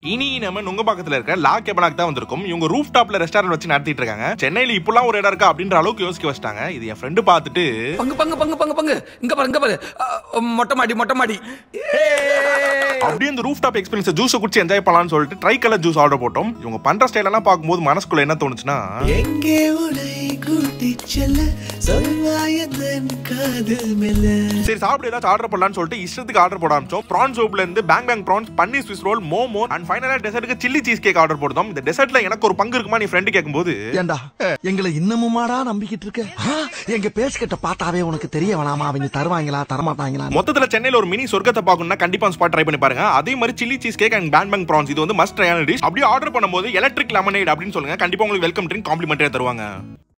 இனி நம்ம நுங்கம்பாக்கத்துல இருக்க லா கேபனாக் தான் வந்திருக்கும் இவங்க ரூஃப் டாப்ல ரெஸ்டாரண்ட் வச்சு நடத்திட்டு இருக்காங்க சென்னையில இப்பெல்லாம் ஒரு இடம் இருக்கா அப்படின்ற அளவுக்கு யோசிக்க வச்சிட்டாங்க இது என் ஃப்ரெண்டு பார்த்துட்டு பங்கு பங்கு பங்கு பங்கு பங்கு இங்க பாரு இங்க பாரு அ, மொட்டை மாடி மொட்டை மாடி அப்படியே இந்த ரூஃப் டாப் எக்ஸ்பீரியன்ஸ் ஜூஸ் குடிச்சு என்ஜாய் பண்ணலாம்னு சொல்லிட்டு ட்ரை கலர் ஜூஸ் ஆர்டர் போட்டோம் இவங்க பண்ற ஸ்டைல் எல்லாம் பார்க்கும்போது மனசுக்குள்ள என்ன தோணுச்சுன்னா எங்கே உனை கூட்டிச் செல்ல சொல்வாயந்தன் காதல் மெல்ல சரி சாப்பிட ஏதாச்சும் ஆர்டர் பண்ணலாம்னு சொல்லிட்டு இஷ்டத்துக்கு ஆர்டர் போட ஆரம்பிச்சோம் ப்ரான் சூப்ல இருந்து bang bang prawns paneer Swiss roll momo and ஃபைனலா டெசர்ட்டுக்கு சில்லி சீஸ் கேக் ஆர்டர் போட்டோம் இந்த டெசர்ட்ல எனக்கு ஒரு பங்கு இருக்குமா நீ ஃப்ரெண்டு கேட்கும்போது ஏண்டா எங்களை இன்னமுமாடா நம்பிக்கிட்டு இருக்க ஆ, எங்க பேசிக்கிட்ட பார்த்தாவே உனக்கு தெரிய வேணாமா அவங்க தருவாங்களா தரமாட்டாங்களா மொத்தத்துல சென்னையில ஒரு மினி சொர்க்கத்தை பார்க்கணும்னா கண்டிப்பா ஸ்பாட் ட்ரை பண்ணி பாருங்க அதே மாதிரி chilli cheese cake and bang bang prawns இது வந்து மஸ்ட் ட்ரையான டிஷ் அப்படியே ஆர்டர் பண்ணும்போது எலக்ட்ரிக் லெமனேட் அப்படின்னு சொல்லுங்க கண்டிப்பா உங்களுக்கு வெல்கம் ட்ரிங்க் காம்ப்ளிமெண்டே தருவாங்க